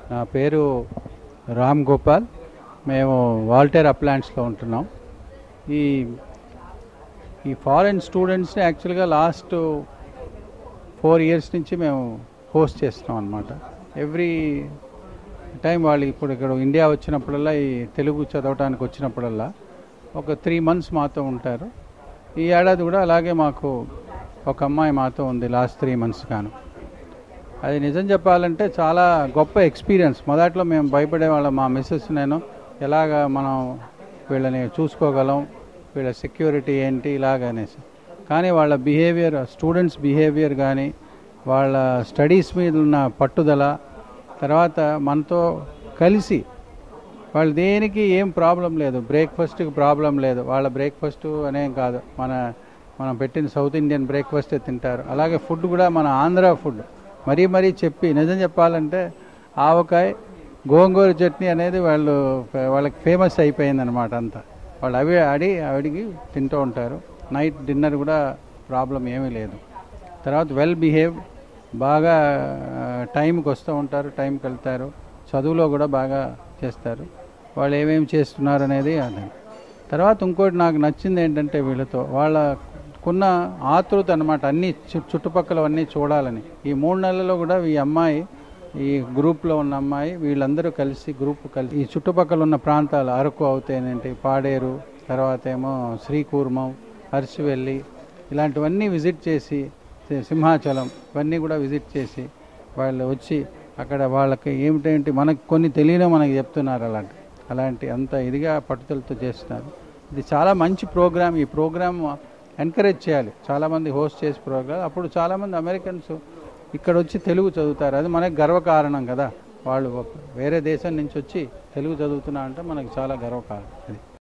నా పేరు రామ్ గోపాల్ మేము వాల్టేర్ అప్లాంట్స్లో ఉంటున్నాం ఈ ఈ ఫారెన్ స్టూడెంట్స్ని యాక్చువల్గా లాస్ట్ ఫోర్ ఇయర్స్ నుంచి మేము హోస్ట్ చేస్తున్నాం అనమాట ఎవ్రీ టైం వాళ్ళు ఇప్పుడు ఇక్కడ ఇండియా వచ్చినప్పుడల్లా ఈ తెలుగు చదవడానికి వచ్చినప్పుడల్లా ఒక త్రీ మంత్స్ మాతో ఉంటారు ఈ ఏడాది కూడా అలాగే మాకు ఒక అమ్మాయి మాతో ఉంది లాస్ట్ త్రీ మంత్స్ గాను అది నిజం చెప్పాలంటే చాలా గొప్ప ఎక్స్పీరియన్స్ మొదట్లో మేము భయపడేవాళ్ళం మా మిస్సెస్ నేను ఎలాగ మనం వీళ్ళని చూసుకోగలం వీళ్ళ సెక్యూరిటీ ఏంటి ఇలాగ అనేసి కానీ వాళ్ళ బిహేవియర్ స్టూడెంట్స్ బిహేవియర్ కానీ వాళ్ళ స్టడీస్ మీద ఉన్న పట్టుదల తర్వాత మనతో కలిసి వాళ్ళు దేనికి ఏం ప్రాబ్లం లేదు బ్రేక్ఫాస్ట్కి ప్రాబ్లం లేదు వాళ్ళ బ్రేక్ఫాస్ట్ అనేం కాదు మన మనం పెట్టిన సౌత్ ఇండియన్ బ్రేక్ఫాస్టే తింటారు అలాగే ఫుడ్ కూడా మన ఆంధ్ర ఫుడ్ మరీ మరీ చెప్పి నిజం చెప్పాలంటే ఆవకాయ గోంగూర చట్నీ అనేది వాళ్ళు వాళ్ళకి ఫేమస్ అయిపోయింది అనమాట అంతా వాళ్ళు అవి అడి అడిగి తింటూ ఉంటారు నైట్ డిన్నర్ కూడా ప్రాబ్లం ఏమీ లేదు తర్వాత వెల్ బిహేవ్ బాగా టైంకి వస్తూ ఉంటారు టైంకి వెళ్తారు చదువులో కూడా బాగా చేస్తారు వాళ్ళు ఏమేమి చేస్తున్నారు అనేది అదే తర్వాత ఇంకోటి నాకు నచ్చింది ఏంటంటే వీళ్ళతో వాళ్ళకున్న ఆతృత అనమాట అన్ని చు- చుట్టుపక్కలవన్నీ చూడాలని ఈ మూడు నెలల్లో కూడా ఈ అమ్మాయి ఈ గ్రూప్లో ఉన్న అమ్మాయి వీళ్ళందరూ కలిసి గ్రూప్ కలిసి ఈ చుట్టుపక్కల ఉన్న ప్రాంతాలు అరకు అవుతాయనేంటి పాడేరు తర్వాత ఏమో శ్రీకూర్మం అరసివెల్లి ఇలాంటివన్నీ విజిట్ చేసి సి- సింహాచలం ఇవన్నీ కూడా విజిట్ చేసి వాళ్ళు వచ్చి అక్కడ వాళ్ళకి ఏమిటేంటి మనకు కొన్ని తెలియని మనకి చెప్తున్నారు అలాంటి అలాంటి అంత ఇదిగా పట్టుదలతో చేస్తున్నారు ఇది చాలా మంచి ప్రోగ్రామ్ ఈ ప్రోగ్రామ్ ఎంకరేజ్ చేయాలి చాలామంది హోస్ట్ చేసే ప్రోగ్రామ్ అప్పుడు చాలామంది అమెరికన్స్ ఇక్కడ వచ్చి తెలుగు చదువుతారు అది మనకు గర్వకారణం కదా వాళ్ళు ఒక- వేరే దేశం నుంచి వచ్చి తెలుగు చదువుతున్నా అంటే మనకు చాలా గర్వకారణం అది